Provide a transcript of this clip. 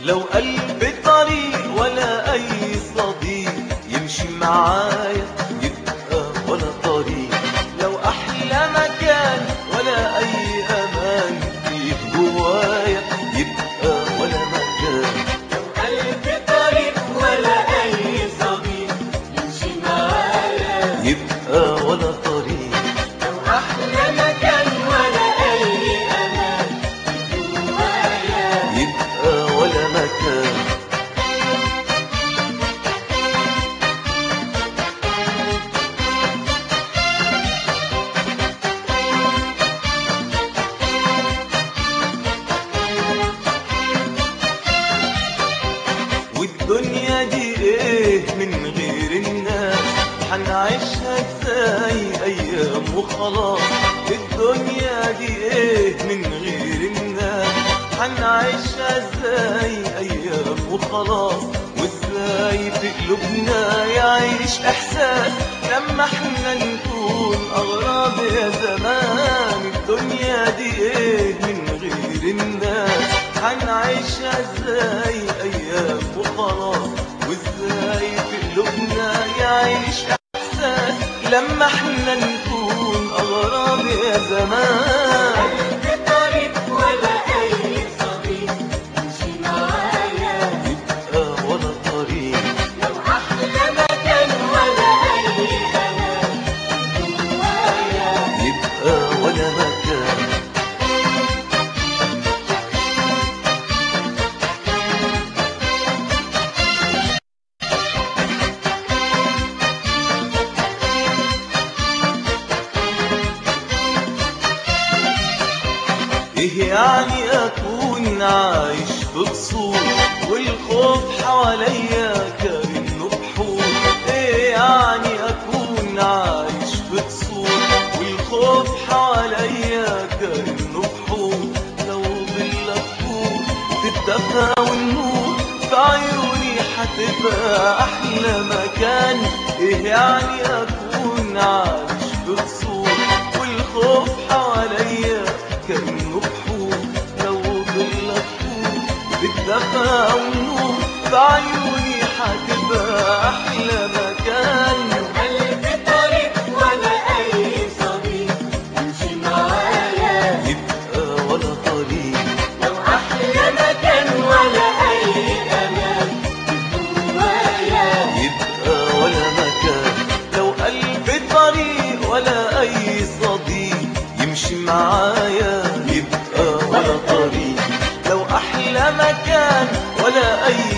لو قلب طريق ولا أي صديق يمشي معايا يبقى ولا طريق لو أحلى مكان ولا أي أمان فيه جوايا يبقى ولا مكان لو قلب طريق ولا أي صديق يمشي معايا يبقى ولا طريق لو أحلى مكان ولا أي أمان جوايا يبقى ولا مكان والدنيا دي ايه من غير الناس هنعيشها ازاي ايام وخلاص الدنيا دي ايه من غير الناس هنعيشها ازاي ايام وخلاص وازاي في قلوبنا يعيش احساس لما احنا نكون اغراب يا زمان الدنيا دي ايه من غير الناس هنعيشها ازاي ايام وخلاص وازاي في قلوبنا يعيش احساس لما احنا نكون اغراب يا زمان قلب طريق ولا أي صديق يمشي معايا يبقى ولا طريق لو أحلى مكان ولا أي أمان جوايا يبقى ولا مكان ايه يعني اكون عايش في قصور والخوف حواليا كانه بحور ايه يعني اكون عايش في قصور والخوف حواليا كانه بحور لو ظلك فوق تتدفى والنور في عيوني هتبقى احلى مكان ايه يعني اكون عايش في قصور والخوف حواليا كانه بحور لو ظلك فوق بالدفا والنور في عيوني هتبقى احلى مكان قلب طريق ولا أي صديق يمشي معايا يبقى ولا طريق لو أحلى مكان ولا أي أمان جوايا يبقى ولا مكان لو قلب طريق ولا اي صديق يمشي معايا يبقى ولا طريق لو احلى مكان ولا اي